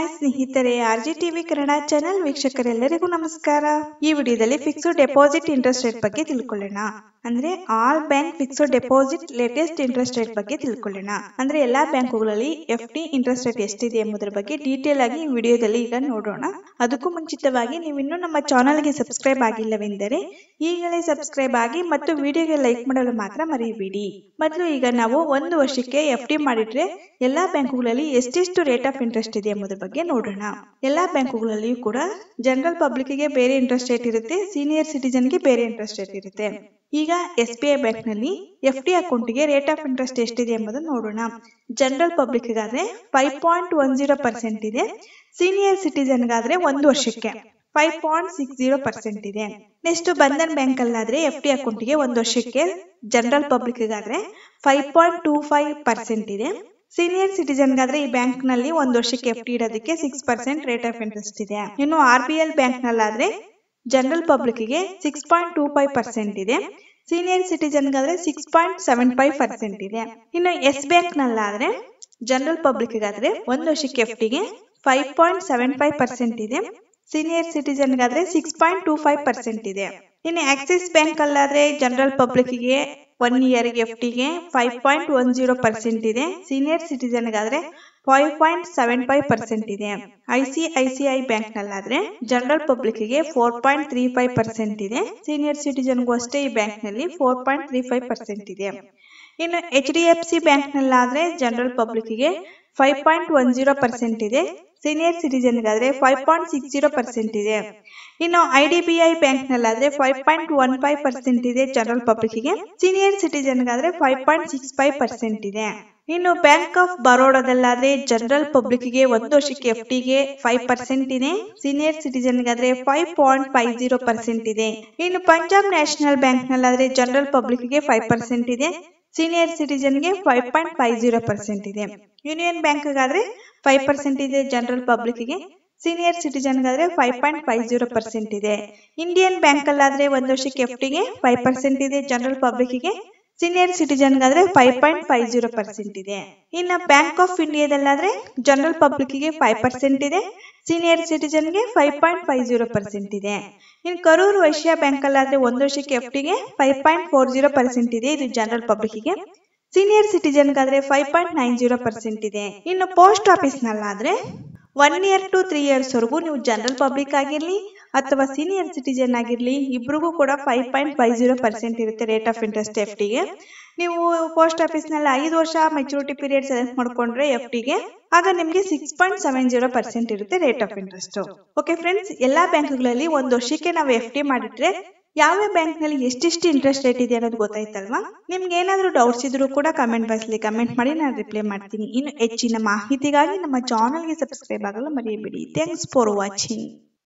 hi ಸ್ನೇಹಿತರೆ R G TV Kannada channel ವೀಕ್ಷಕರೆಲ್ಲರಿಗೂ ನಮಸ್ಕಾರ ಈ ವಿಡಿಯೋದಲ್ಲಿ ಫಿಕ್ಸ್ಡ್ ಡೆಪಾಸಿಟ್ ಇಂಟ್ರೆಸ್ಟ್ ರೇಟ್ ಬಗ್ಗೆ ತಿಳ್ಕೊಳ್ಳೋಣ ಅಂದ್ರೆ all bank fixed deposit latest interest rate ಬಗ್ಗೆ ತಿಳ್ಕೊಳ್ಳೋಣ ಅಂದ್ರೆ ಎಲ್ಲಾ ಬ್ಯಾಂಕುಗಳಲ್ಲಿ ಎಫ್ ಡಿ ಇಂಟ್ರೆಸ್ಟ್ ರೇಟ್ ಎಷ್ಟಿದೆ ಎಂಬುದರ ಬಗ್ಗೆ ಡೀಟೇಲ್ ಆಗಿ ಈ ವಿಡಿಯೋದಲ್ಲಿ ಈಗ ನೋಡೋಣ ಅದಕ್ಕೂ ಮುಂಚಿತವಾಗಿ ನೀವು ಇನ್ನೂ ನಮ್ಮ ಚಾನಲ್ಗೆ ಸಬ್ಸ್ಕ್ರೈಬ್ ಆಗಿಲ್ಲವೆಂದರೆ ಈಗಲೇ ಸಬ್ಸ್ಕ್ರೈಬ್ ಆಗಿ ಮತ್ತು ವಿಡಿಯೋಗೆ ಲೈಕ್ ಮಾಡಲು ಮಾತ್ರ ಮರೆಯಬೇಡಿ ಮೊದಲು ಈಗ ನಾವು ಒಂದು ವರ್ಷಕ್ಕೆ ಎಫ್ ಡಿ ಮಾಡಿದ್ರೆ ಎಲ್ಲಾ ಬ್ಯಾಂಕುಗಳಲ್ಲಿ ಎಷ್ಟೆಷ್ಟು ರೇಟ್ ಆಫ್ ಇಂಟ್ರೆಸ್ಟ್ ಇದೆ ಎಂಬುದರ ಬಗ್ಗೆ ನೋಡೋಣ ಎಲ್ಲಾ ಬ್ಯಾಂಕುಗಳಲ್ಲಿಯೂ ಕೂಡ ಜನರಲ್ ಪಬ್ಲಿಕ್ ಗೆ ಬೇರೆ ಇಂಟ್ರೆಸ್ಟ್ ರೇಟ್ ಇರುತ್ತೆ ಸೀನಿಯರ್ ಸಿಟಿಜನ್ ಗೆ ಬೇರೆ ಇಂಟ್ರೆಸ್ಟ್ ರೇಟ್ ಇರುತ್ತೆ ಈಗ ಎಸ್ ಬಿ ಐ ಬ್ಯಾಂಕ್ ನಲ್ಲಿ ಎಫ್ ಡಿ ಅಕೌಂಟ್ಗೆ ರೇಟ್ ಆಫ್ ಇಂಟ್ರೆಸ್ಟ್ ಎಷ್ಟಿದೆ ಎಂಬುದನ್ನು ನೋಡೋಣ ಜನರಲ್ ಪಬ್ಲಿಕ್ ಗಾದ್ರೆ five point one zero percent ಇದೆ ಸೀನಿಯರ್ ಸಿಟಿಜನ್ ಗಾದ್ರೆ ಒಂದು ವರ್ಷಕ್ಕೆ five point six zero percent ಇದೆ ನೆಕ್ಸ್ಟ್ ಬಂಧನ್ ಬ್ಯಾಂಕ್ ಅಲ್ಲಾದ್ರೆ ಎಫ್ ಡಿ ಅಕೌಂಟ್ಗೆ ಒಂದು ವರ್ಷಕ್ಕೆ ಜನರಲ್ ಪಬ್ಲಿಕ್ ಗಾದ್ರೆ five point two five percent ಇದೆ ಸೀನಿಯರ್ ಸಿಟಿಜನ್ ಗಾದ್ರೆ ಈ ಬ್ಯಾಂಕ್ ನಲ್ಲಿ ಒಂದು ವರ್ಷಕ್ಕೆ ಎಫ್ ಡಿ ಇಡೋದಕ್ಕೆ six percent rate of interest ಇದೆ ಇನ್ನು ಆರ್ ಬಿ ಎಲ್ ಬ್ಯಾಂಕ್ ನಲ್ಲಾದ್ರೆ ಜನರಲ್ ಪಬ್ಲಿಕ್ ಗೆ six point two five percent ಇದೆ ಸೀನಿಯರ್ ಸಿಟಿಜನ್ ಗಾದ್ರೆ six point seven five percent ಇದೆ ಇನ್ನು ಎಸ್ ಬ್ಯಾಂಕ್ ನಲ್ಲಾದ್ರೆ ಜನರಲ್ ಪಬ್ಲಿಕ್ ಗಾದ್ರೆ ಒಂದು ವರ್ಷಕ್ಕೆ ಎಫ್ ಡಿಗೆ five point seven five percent ಇದೆ ಸೀನಿಯರ್ ಸಿಟಿಜನ್ ಗಾದ್ರೆ six point two five percent ಇದೆ ಇನ್ನು ಆಕ್ಸಿಸ್ ಬ್ಯಾಂಕ್ ಅಲ್ಲಾದ್ರೆ ಜನರಲ್ ಪಬ್ಲಿಕ್ ಗೆ ಒನ್ ಇಯರ್ ಎಫ್ ಟಿಗೆ five point one zero percent ಇದೆ ಸೀನಿಯರ್ ಸಿಟಿಜನ್ ಗಾದ್ರೆ five point seven five percent ಇದೆ I C I C I Bank ನಲ್ಲಾದ್ರೆ ಜನರಲ್ ಪಬ್ಲಿಕ್ ಗೆ four point three five percent ಇದೆ senior ಸಿಟಿಜನ್ಗೂ ಅಷ್ಟೇ ಈ ಬ್ಯಾಂಕ್ ನಲ್ಲಿ four point three five percent ಇದೆ ಇನ್ನು H D F C Bank ನಲ್ಲಾದ್ರೆ ಜನರಲ್ ಪಬ್ಲಿಕ್ ಗೆ five point one zero percent ಇದೆ ಸೀನಿಯರ್ ಸಿಟಿಜನ್ ಗಾದ್ರೆ five point six zero percent ಇದೆ ಇನ್ನು I D B I Bank ನಲ್ಲಾದ್ರೆ five point one five percent ಇದೆ ಜನರಲ್ ಪಬ್ಲಿಕ್ ಗೆ senior citizen ಗಾದ್ರೆ five point six five percent ಇದೆ ಇನ್ನು ಬ್ಯಾಂಕ್ ಆಫ್ ಬರೋಡಾದಲ್ಲಾದ್ರೆ ಜನರಲ್ ಪಬ್ಲಿಕ್ ಗೆ ಒಂದು ವರ್ಷಕ್ಕೆ ಎಫ್ ಗೆ ಫೈವ್ ಪರ್ಸೆಂಟ್ ಇದೆ ಸೀನಿಯರ್ ಸಿಟಿಜನ್ ಗಾದ್ರೆ five point five zero percent ಇದೆ ಇನ್ನು ಪಂಜಾಬ್ ನ್ಯಾಷನಲ್ ಬ್ಯಾಂಕ್ ನಲ್ಲಾದ್ರೆ ಜನರಲ್ ಪಬ್ಲಿಕ್ ಗೆ ಫೈವ್ ಪರ್ಸೆಂಟ್ ಇದೆ ಸೀನಿಯರ್ ಸಿಟಿಜನ್ ಗೆ five point five zero percent ಇದೆ ಯೂನಿಯನ್ ಬ್ಯಾಂಕ್ ಗಾದ್ರೆ ಫೈವ್ ಪರ್ಸೆಂಟ್ ಇದೆ ಜನರಲ್ ಪಬ್ಲಿಕ್ ಗೆ ಸೀನಿಯರ್ ಸಿಟಿಜನ್ ಗಾದ್ರೆ five point five zero percent ಇದೆ ಇಂಡಿಯನ್ ಬ್ಯಾಂಕ್ ಅಲ್ಲಾದ್ರೆ ಒಂದು ವರ್ಷಕ್ಕೆ ಎಫ್ ಗೆ ಫೈವ್ ಪರ್ಸೆಂಟ್ ಇದೆ ಜನರಲ್ ಪಬ್ಲಿಕ್ ಗೆ ಸೀನಿಯರ್ ಸಿಟಿಜನ್ ಗಾದ್ರೆ five point five zero percent ಇದೆ ಇನ್ನು ಬ್ಯಾಂಕ್ ಆಫ್ ಇಂಡಿಯಾದಲ್ಲಾದ್ರೆ ಜನರಲ್ ಪಬ್ಲಿಕ್ ಗೆ ಫೈವ್ ಪರ್ಸೆಂಟ್ ಇದೆ ಸೀನಿಯರ್ ಸಿಟಿಜನ್ ಗೆ five point five zero percent ಇದೆ ಇನ್ನು ಕರೂರ್ ವೈಶ್ಯ ಬ್ಯಾಂಕ್ ಅಲ್ಲಾದ್ರೆ ಒಂದು ವರ್ಷಕ್ಕೆ ಎಫ್ ಗೆ five point four zero percent ಇದೆ ಇದು ಜನರಲ್ ಪಬ್ಲಿಕ್ ಗೆ ಸೀನಿಯರ್ ಸಿಟಿಜನ್ ಗಾದ್ರೆ five point nine zero percent ಇದೆ ಇನ್ನು ಪೋಸ್ಟ್ ಆಫೀಸ್ ನಲ್ಲಾದ್ರೆ one year to three years ವರೆಗೂ ನೀವು ಜನರಲ್ ಪಬ್ಲಿಕ್ ಆಗಿರ್ಲಿ ಅಥವಾ ಸೀನಿಯರ್ ಸಿಟಿಜನ್ ಆಗಿರ್ಲಿ ಇಬ್ರಿಗೂ ಕೂಡ five point five zero percent ಇರುತ್ತೆ ರೇಟ್ ಆಫ್ ಇಂಟ್ರೆಸ್ಟ್ ಎಫ್ ಟಿಗೆ ನೀವು ಪೋಸ್ಟ್ ಆಫೀಸ್ ನಲ್ಲಿ ಐದು ವರ್ಷ ಮೆಚುರಿಟಿ ಪೀರಿಯಡ್ ಸೆಲೆಕ್ಟ್ ಮಾಡ್ಕೊಂಡ್ರೆ ಎಫ್ ಟಿಗೆ ಆಗ ನಿಮಗೆ six point seven zero percent ಇರುತ್ತೆ rate of interest okay friends ಎಲ್ಲಾ ಬ್ಯಾಂಕ್ಗಳಲ್ಲಿ ಒಂದು ವರ್ಷಕ್ಕೆ ನಾವು ಎಫ್ ಟಿ ಮಾಡಿಟ್ರೆ ಯಾವ ಬ್ಯಾಂಕ್ ನಲ್ಲಿ ಎಷ್ಟೆಷ್ಟು ಇಂಟ್ರೆಸ್ಟ್ ರೇಟ್ ಇದೆ ಅನ್ನೋದು ಗೊತ್ತಾಯ್ತಲ್ವಾ ನಿಮ್ಗೆ ಏನಾದ್ರೂ ಡೌಟ್ಸ್ ಇದ್ರೂ ಕೂಡ ಕಮೆಂಟ್ ಬಾಕ್ಸ್ ಅಲ್ಲಿ ಕಮೆಂಟ್ ಮಾಡಿ ನಾನು ರಿಪ್ಲೈ ಮಾಡ್ತೀನಿ ಇನ್ನು ಹೆಚ್ಚಿನ ಮಾಹಿತಿಗಾಗಿ ನಮ್ಮ ಚಾನಲ್ಗೆ ಸಬ್ಸ್ಕ್ರೈಬ್ ಆಗಲು ಮರೆಯಬೇಡಿ ಥ್ಯಾಂಕ್ಸ್ ಫಾರ್ ವಾಚಿಂಗ್